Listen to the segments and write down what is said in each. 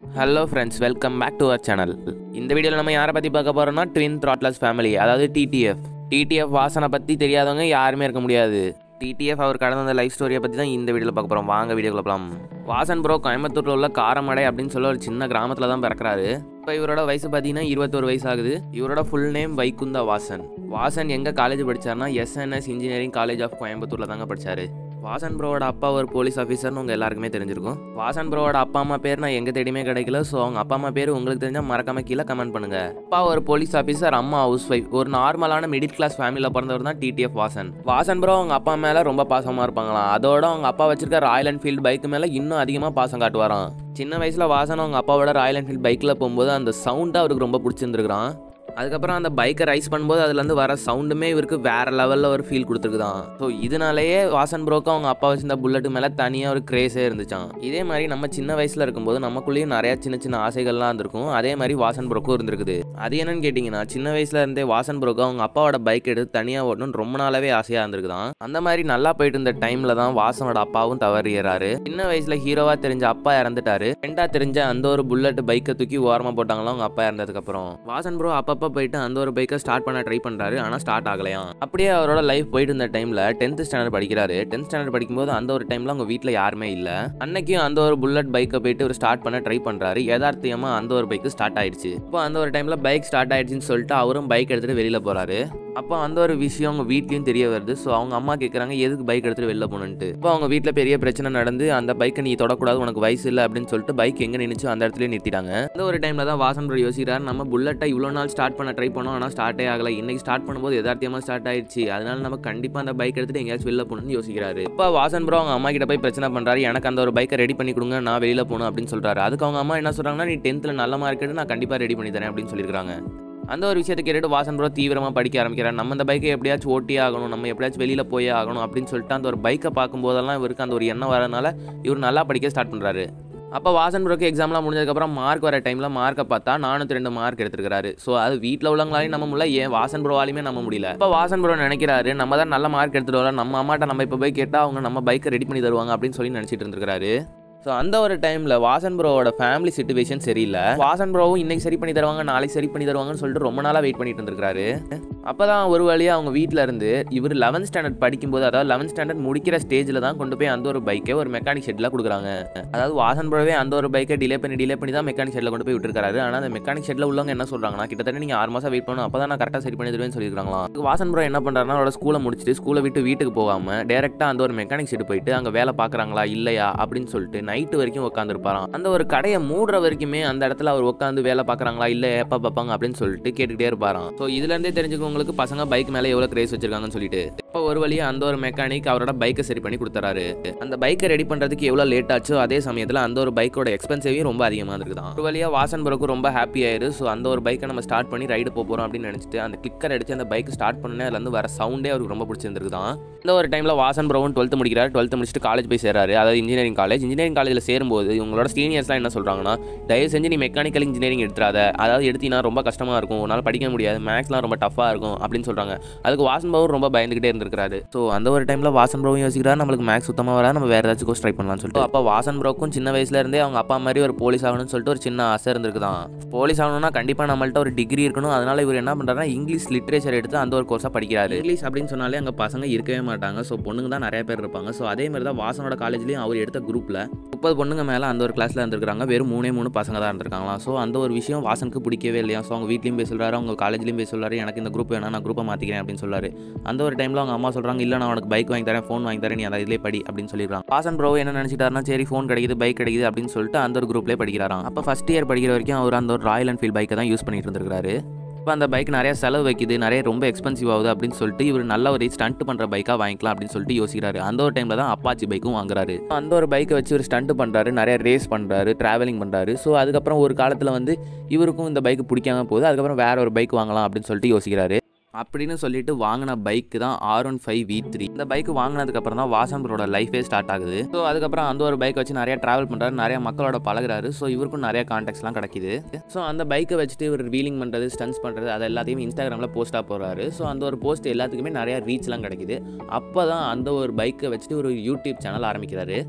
hello friends welcome back to our channel இந்த வீடியோவில் நம்ம யாரை பற்றி பார்க்க போகிறோம்னா ட்வின் த்ராட்லஸ் ஃபேமிலி அதாவது டிடிஎஃப் டிடிஎஃப் வாசனை பற்றி தெரியாதவங்க யாருமே இருக்க முடியாது டிடிஎஃப் அவர் கடந்த அந்த லைஃப் ஸ்டோரியை பற்றி தான் இந்த வீடியோவில் பார்க்க போகிறோம் வாங்க வீடியோக்குள்ள போகலாம் வாசன் ப்ரோ கோயம்புத்தூரில் உள்ள காரமடை அப்படின்னு சொல்ல ஒரு சின்ன கிராமத்தில் தான் பிறக்கிறாரு இப்போ இவரோட வயசு பார்த்தீங்கன்னா இருபத்தொரு வயசு ஆகுது இவரோட ஃபுல் நேம் வைகுந்தா வாசன் வாசன் எங்கே காலேஜ் படிச்சார்னா எஸ்என்எஸ் இன்ஜினியரிங் காலேஜ் ஆஃப் கோயம்புத்தூரில் தாங்க படிச்சாரு வாசன் ப்ரோவோட அப்பா ஒரு போலீஸ் ஆஃபீஸர்னு உங்கள் எல்லாருக்குமே தெரிஞ்சிருக்கும் வாசன் ப்ரோவோட அப்பா அம்மா பேர் நான் எங்கே தேடியுமே கிடைக்கல ஸோ அவங்க அப்பா அம்மா பேர் உங்களுக்கு தெரிஞ்சால் மறக்காம கீழே கமெண்ட் பண்ணுங்க அப்பா ஒரு போலீஸ் ஆஃபீஸர் அம்மா ஹவுஸ் ஒய்ஃப் ஒரு நார்மலான மிடில் கிளாஸ் ஃபேமிலியில் பிறந்தவர் தான் டிடிஎஃப் வாசன் வாசன் ப்ரோ அவங்க அப்பா மேலே ரொம்ப பாசமாக இருப்பாங்களாம் அதோட அவங்க அப்பா வச்சிருக்க ராயல் என்ஃபீல்டு பைக் மேலே இன்னும் அதிகமாக பாசம் காட்டுவாராம் சின்ன வயசில் வாசன் அவங்க அப்பாவோட ராயல் என்ஃபீல்டு பைக்கில் போகும்போது அந்த சவுண்டு அவருக்கு ரொம்ப பிடிச்சிருந்துருக்கான் அதுக்கப்புறம் அந்த பைக்கை ரைஸ் பண்ணும்போது அதுலேருந்து வர சவுண்டுமே இவருக்கு வேற லெவலில் ஒரு ஃபீல் கொடுத்துருக்குதான் ஸோ இதனாலேயே வாசன் ப்ரோக்கு அவங்க அப்பா வச்சிருந்த புல்லட்டு மேலே தனியாக ஒரு கிரேஸே இருந்துச்சான் இதே மாதிரி நம்ம சின்ன வயசில் இருக்கும்போது நமக்குள்ளேயும் நிறைய சின்ன சின்ன ஆசைகள்லாம் இருந்திருக்கும் அதே மாதிரி வாசன் ப்ரோக்கும் இருந்திருக்குது அது என்னன்னு கேட்டிங்கன்னா சின்ன வயசுல இருந்தே வாசன் ப்ரோக்கு அவங்க அப்பாவோட பைக் எடுத்து தனியாக ஓட்டணும்னு ரொம்ப நாளாவே ஆசையாக இருந்திருக்குதான் அந்த மாதிரி நல்லா போயிட்டு இருந்த டைமில் தான் வாசனோட அப்பாவும் தவறியறாரு சின்ன வயசில் ஹீரோவாக தெரிஞ்ச அப்பா இறந்துட்டாரு ரெண்டா தெரிஞ்ச அந்த ஒரு புல்லட் பைக்கை தூக்கி ஓரமாக போட்டாங்களா அவங்க அப்பா இறந்ததுக்கப்புறம் வாசன் ப்ரோ அப்பப்போ போயிட்டு அந்த ஒரு பைக்கை ஸ்டார்ட் பண்ண ட்ரை பண்ணுறாரு ஆனால் ஸ்டார்ட் ஆகலையாம் அப்படியே அவரோட லைஃப் போயிட்டு இருந்த டைமில் டென்த் ஸ்டாண்டர்ட் படிக்கிறாரு டென்த் ஸ்டாண்டர்ட் படிக்கும்போது அந்த ஒரு டைமில் அவங்க வீட்டில் யாருமே இல்லை அன்னைக்கும் அந்த ஒரு புல்லட் பைக்கை போயிட்டு ஒரு ஸ்டார்ட் பண்ண ட்ரை பண்ணுறாரு யதார்த்தியமாக அந்த ஒரு பைக்கு ஸ்டார்ட் ஆயிடுச்சு இப்போ அந்த ஒரு டைமில் பைக் ஸ்டார்ட் ஆயிடுச்சுன்னு சொல்லிட்டு அவரும் பைக் எடுத்துகிட்டு வெளியில் போகிறாரு அப்போ அந்த ஒரு விஷயம் அவங்க வீட்லேயும் தெரிய வருது ஸோ அவங்க அம்மா கேட்குறாங்க எதுக்கு பைக் எடுத்துகிட்டு வெளில போகணுன்ட்டு இப்போ அவங்க வீட்டில் பெரிய பிரச்சனை நடந்து அந்த பைக்கை நீ தொடக்கூடாது உனக்கு வயசு இல்லை அப்படின்னு சொல்லிட்டு பைக் எங்கே நின்றுச்சோ அந்த இடத்துல நிறுத்திட்டாங்க அந்த ஒரு டைமில் தான் வாசன் ப்ரோ யோசிக்கிறார் நம்ம புல்லட்டை இவ்வளோ நாள் ஸ்டார்ட் பண்ண ட்ரை பண்ணோம் ஆனால் ஸ்டார்ட்டே ஆகலை இன்னைக்கு ஸ்டார்ட் பண்ணும்போது எதார்த்தியமாக ஸ்டார்ட் ஆயிடுச்சு அதனால நம்ம கண்டிப்பாக அந்த பைக் எடுத்துட்டு எங்கேயாச்சும் வெளில போகணும்னு யோசிக்கிறாரு இப்போ வாசன் ப்ரோ அவங்க அம்மா கிட்ட போய் பிரச்சனை பண்ணுறாரு எனக்கு அந்த ஒரு பைக்கை ரெடி பண்ணி கொடுங்க நான் வெளியில் போகணும் அப்படின்னு சொல்கிறாரு அதுக்கு அவங்க அம்மா என்ன சொல்கிறாங்கன்னா நீ டென்த்தில் நல்ல மார்க் எடுத்து நான் கண்டிப்பாக ரெடி பண்ணி தரேன் அப்படின்னு சொல்லியிருக்காங்க அந்த ஒரு விஷயத்தை கேட்டுட்டு வாசன் ப்ரோ தீவிரமாக படிக்க ஆரம்பிக்கிறார் நம்ம இந்த பைக்கை எப்படியாச்சும் ஓட்டியே ஆகணும் நம்ம எப்படியாச்சும் வெளியில் போயே ஆகணும் அப்படின்னு சொல்லிட்டு அந்த ஒரு பைக்கை பார்க்கும்போதெல்லாம் இவருக்கு அந்த ஒரு எண்ணம் வரனால இவர் நல்லா படிக்க ஸ்டார்ட் பண்ணுறாரு அப்போ வாசன் ப்ரோக்கு எக்ஸாம்லாம் முடிஞ்சதுக்கப்புறம் மார்க் வர டைமில் மார்க்கை பார்த்தா நானூற்றி ரெண்டு மார்க் எடுத்துருக்காரு ஸோ அது வீட்டில் உள்ளவங்களாலையும் நம்ம முடியல ஏன் வாசன் ப்ரோவாலையுமே நம்ம முடியல இப்போ வாசன் ப்ரோ நினைக்கிறாரு நம்ம தான் நல்ல மார்க் எடுத்துட்டு வரோம் நம்ம அம்மாட்ட நம்ம இப்போ போய் கேட்டால் அவங்க நம்ம பைக்கை ரெடி பண்ணி தருவாங்க அப்படின்னு சொல்லி நினச்சிட்டு இருந்திருக்காரு ஸோ அந்த ஒரு டைமில் வாசன் ப்ரோவோட ஃபேமிலி சுச்சுவேஷன் சரியில்லை வாசன் ப்ரோவும் இன்னைக்கு சரி பண்ணி தருவாங்க நாளைக்கு சரி பண்ணி தருவாங்கன்னு சொல்லிட்டு ரொம்ப நாளாக வெயிட் பண்ணிட்டு இருந்திருக்காரு அப்போ தான் ஒரு வழியாக அவங்க வீட்டில் இருந்து இவர் லெவன்த் ஸ்டாண்டர்ட் படிக்கும்போது அதாவது லெவன்த் ஸ்டாண்டர்ட் முடிக்கிற ஸ்டேஜில் தான் கொண்டு போய் அந்த ஒரு பைக்கை ஒரு மெக்கானிக் ஷெட்டில் கொடுக்குறாங்க அதாவது வாசன் ப்ரோவே அந்த ஒரு பைக்கை டிலே பண்ணி டிலே பண்ணி தான் மெக்கானிக் ஷெட்டில் கொண்டு போய் விட்டுருக்காரு ஆனால் அந்த மெக்கானிக் ஷெட்டில் உள்ளவங்க என்ன சொல்கிறாங்கன்னா கிட்டத்தட்ட நீங்கள் ஆறு மாதம் வெயிட் பண்ணணும் அப்போ தான் நான் கரெக்டாக சரி பண்ணி தருவேன்னு சொல்லியிருக்காங்களா வாசன் ப்ரோ என்ன பண்ணுறாருன்னா அவரோட ஸ்கூலை முடிச்சுட்டு ஸ்கூலை விட்டு வீட்டுக்கு போகாமல் டேரெக்டாக அந்த ஒரு மெக்கானிக் ஷெட் போயிட்டு அங்கே வேலை பார்க்குறாங்களா இல்லையா அப்படின்னு சொல்லிட்டு நைட்டு வரைக்கும் உட்காந்துருப்பாராம் அந்த ஒரு கடையை மூடுற வரைக்குமே அந்த இடத்துல அவர் உட்காந்து வேலை பார்க்குறாங்களா இல்லை எப்போ பார்ப்பாங்க அப்படின்னு சொல்லிட்டு கேட்டுக்கிட்டே இருப்பாராம் ஸோ இதுலேருந்தே தெரிஞ்சுக்கவங்களுக்கு பசங்க பைக் மேலே எவ்வளோ கிரேஸ் வச்சிருக்காங்கன்னு சொல்லிட்டு இப்போ ஒரு வழியாக அந்த ஒரு மெக்கானிக் அவரோட பைக்கை சரி பண்ணி கொடுத்துறாரு அந்த பைக்கை ரெடி பண்ணுறதுக்கு எவ்வளோ லேட் ஆச்சோ அதே சமயத்தில் அந்த ஒரு பைக்கோட எக்ஸ்பென்சிவும் ரொம்ப அதிகமாக இருக்குதான் ஒரு வழியாக வாசன் ப்ரோக்கு ரொம்ப ஹாப்பி ஆயிரு ஸோ அந்த ஒரு பைக்கை நம்ம ஸ்டார்ட் பண்ணி ரைடு போக போகிறோம் அப்படின்னு நினச்சிட்டு அந்த கிளிக்கர் அடிச்சு அந்த பைக் ஸ்டார்ட் பண்ணே அதுலேருந்து வர சவுண்டே அவருக்கு ரொம்ப பிடிச்சிருந்துருக்குதான் இந்த ஒரு டைமில் வாசன் ப்ரோவும் டுவெல்த்து முடிக்கிறார் டுவெல்த்து முடிச்சுட்டு காலேஜ் போய் சேராரு அதாவது இன்ஜினியரிங் காலேஜ் இன்ஜினியரிங் காலேஜில் சேரும்போது உங்களோட சீனியர்ஸ்லாம் என்ன சொல்கிறாங்கன்னா தயவு செஞ்சு நீ மெக்கானிக்கல் இன்ஜினியரிங் எடுத்துறாத அதாவது எடுத்தீங்கன்னா ரொம்ப கஷ்டமாக இருக்கும் உன்னால் படிக்க முடியாது மேக்ஸ்லாம் ரொம்ப டஃபாக இருக்கும் அப்படின்னு சொல்கிறாங்க அதுக்கு வாசன் ப்ரோவும் ரொம்ப பயந்துகிட்டே இருந்திருக்காரு ஸோ அந்த ஒரு டைமில் வாசன் ப்ரோவும் யோசிக்கிறார் நம்மளுக்கு மேக்ஸ் சுத்தமாக வராது நம்ம வேறு ஏதாச்சும் கோர்ஸ் ட்ரை பண்ணலாம்னு சொல்லிட்டு அப்போ வாசன் ப்ரோக்கும் சின்ன வயசுல இருந்தே அவங்க அப்பா மாதிரி ஒரு போலீஸ் ஆகணும்னு சொல்லிட்டு ஒரு சின்ன ஆசை இருந்திருக்குதான் போலீஸ் ஆகணும்னா கண்டிப்பாக நம்மள்ட்ட ஒரு டிகிரி இருக்கணும் அதனால இவர் என்ன பண்ணுறாருன்னா இங்கிலீஷ் லிட்ரேச்சர் எடுத்து அந்த ஒரு கோர்ஸாக படிக்கிறாரு இங்கிலீஷ் அப்படின்னு சொன்னாலே அங்கே பசங்க இருக்கவே மாட்டாங்க ஸோ பொண்ணுங்க தான் நிறைய பேர் இருப்பாங்க ஸோ அதே மாதிரி தான் வாசனோட காலேஜ்லேயும் அவர் எடுத்த குரூப்பில் முப்பது பொண்ணுங்க மேலே அந்த ஒரு கிளாஸில் இருந்திருக்காங்க வெறும் மூணே மூணு பசங்க தான் இருந்திருக்காங்களா ஸோ அந்த ஒரு விஷயம் வாசனுக்கு பிடிக்கவே இல்லையா ஸோ அவங்க வீட்லேயும் போய் சொல்கிறாரு அவங்க காலேஜ்லேயும் போய் சொல்கிறாரு எனக்கு இந்த குரூப் வேணா நான் குரூப்பை மாற்றிக்கிறேன் அப்படின்னு சொல்றாரு அந்த ஒரு டைமில் அவங்க அம்மா சொல்கிறாங்க இல்லை நான் உனக்கு பைக் வாங்கி தரேன் ஃபோன் வாங்கி தரேன் நீ அதை இதிலே படி அப்படின்னு சொல்லிடுறாங்க வாசன் ப்ரோ என்ன நினச்சிட்டாருன்னா சரி ஃபோன் கிடைக்குது பைக் கிடைக்குது அப்படின்னு சொல்லிட்டு அந்த ஒரு குரூப்லேயே படிக்கிறாராம் அப்போ ஃபஸ்ட் இயர் படிக்கிற வரைக்கும் அவர் அந்த ஒரு ராயல் என்ஃபீல்ட் பைக்கை தான் யூஸ் பண்ணிட்டு இருந்திருக்காரு இப்போ அந்த பைக் நிறைய செலவு வைக்குது நிறைய ரொம்ப எக்ஸ்பென்சிவ் ஆகுது அப்படின்னு சொல்லிட்டு இவர் நல்ல ஒரு ஸ்டண்ட் பண்ணுற பைக்காக வாங்கிக்கலாம் அப்படின்னு சொல்லிட்டு யோசிக்கிறாரு அந்த ஒரு டைமில் தான் அப்பாச்சி பைக்கும் வாங்குறாரு அந்த ஒரு பைக்கை வச்சு ஒரு ஸ்டண்ட் பண்ணுறாரு நிறைய ரேஸ் பண்ணுறாரு ட்ராவலிங் பண்ணுறாரு ஸோ அதுக்கப்புறம் ஒரு காலத்தில் வந்து இவருக்கும் இந்த பைக் பிடிக்காம போகுது அதுக்கப்புறம் வேற ஒரு பைக் வாங்கலாம் அப்படின்னு சொல்லிட்டு யோசிக்கிறாரு அப்படின்னு சொல்லிட்டு வாங்கின பைக்கு தான் R one five V three இந்த பைக் வாங்கினதுக்கப்புறம் தான் வாசன் ப்ரோட லைஃபே ஸ்டார்ட் ஆகுது ஸோ அதுக்கப்புறம் அந்த ஒரு பைக் வச்சு நிறைய ட்ராவல் பண்ணுறாரு நிறைய மக்களோட பழகுறாரு ஸோ இவருக்கும் நிறைய கான்டாக்ட்ஸ்லாம் கிடைக்குது ஸோ அந்த பைக்கை வச்சுட்டு இவர் வீலிங் பண்ணுறது ஸ்டன்ஸ் பண்ணுறது அது எல்லாத்தையும் இன்ஸ்டாகிராமில் போஸ்ட்டாக போடுறாரு ஸோ அந்த ஒரு போஸ்ட் எல்லாத்துக்குமே நிறைய ரீச்லாம் கிடைக்குது அப்போ தான் அந்த ஒரு பைக்கை வச்சுட்டு ஒரு யூடியூப் சேனல் ஆரம்பிக்கிறாரு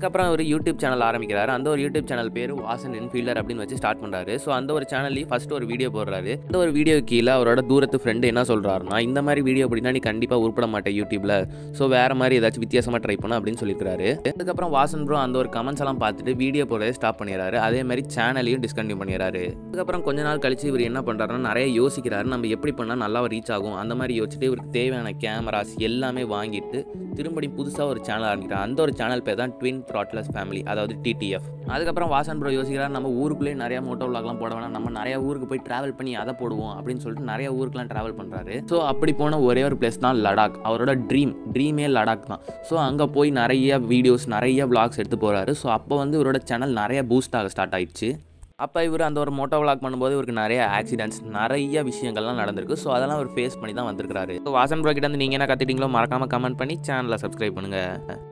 அதுக்கப்புறம் அவர் யூடியூப் சேனல் ஆரம்பிக்கிறாரு அந்த ஒரு யூடியூப் சேனல் பேர் வாசன் இன்ஃபீல்டர் அப்படின்னு வச்சு ஸ்டார்ட் பண்ணுறாரு ஸோ அந்த ஒரு சேனல்லையும் ஃபர்ஸ்ட் ஒரு வீடியோ போடுறாரு அந்த ஒரு வீடியோ கீழே அவரோட தூரத்து ஃப்ரெண்டு என்ன சொல்கிறாருன்னா இந்த மாதிரி வீடியோ அப்படின்னா நீ கண்டிப்பாக உருப்பட மாட்டேன் யூடியூப்ல ஸோ வேற மாதிரி ஏதாச்சும் வித்தியாசமாக ட்ரை பண்ணு அப்படின்னு சொல்லியிருக்காரு அதுக்கப்புறம் வாசன் ப்ரோ அந்த ஒரு கமெண்ட்ஸ் எல்லாம் பார்த்துட்டு வீடியோ போடுறதே ஸ்டாப் பண்ணிடுறாரு அதே மாதிரி சேனலையும் டிஸ்கண்டினியூ பண்ணிடுறாரு அதுக்கப்புறம் கொஞ்ச நாள் கழிச்சு இவர் என்ன பண்ணுறாருன்னா நிறைய யோசிக்கிறாரு நம்ம எப்படி பண்ணால் நல்லா ரீச் ஆகும் அந்த மாதிரி யோசிச்சுட்டு இவருக்கு தேவையான கேமராஸ் எல்லாமே வாங்கிட்டு திரும்படி புதுசாக ஒரு சேனல் ஆரம்பிக்கிறார் அந்த ஒரு சேனல் பேர் தான் ட்வின் த்ராட்லஸ் ஃபேமிலி அதாவது டிடிஎஃப் அதுக்கப்புறம் வாசன் ப்ரோ யோசிக்கிறார் நம்ம ஊருக்குள்ளேயே நிறைய மோட்டோ விளாக்லாம் போட வேணாம் நம்ம நிறைய ஊருக்கு போய் ட்ராவல் பண்ணி அதை போடுவோம் அப்படின்னு சொல்லிட்டு நிறைய ஊருக்குலாம் ட்ராவல் பண்ணுறாரு ஸோ அப்படி போன ஒரே ஒரு பிளேஸ் தான் லடாக் அவரோட ட்ரீம் ட்ரீமே லடாக் தான் ஸோ அங்கே போய் நிறைய வீடியோஸ் நிறைய vlogs எடுத்து போகிறாரு ஸோ அப்போ வந்து இவரோட சேனல் நிறைய பூஸ்ட் ஆக ஸ்டார்ட் ஆயிடுச்சு அப்போ இவர் அந்த ஒரு மோட்டோ விளாக் பண்ணும்போது இவருக்கு நிறைய ஆக்சிடென்ட்ஸ் நிறைய விஷயங்கள்லாம் நடந்திருக்கு ஸோ அதெல்லாம் அவர் ஃபேஸ் பண்ணி தான் வந்திருக்காரு ஸோ வாசன் ப்ரோ கிட்ட வந்து நீங்கள் என்ன கற்றுட்டீங்களோ மறக்காமல் கமெண்ட் பண்ணி சேனலை சப்ஸ்கிரைப் பண்ணுங்கள்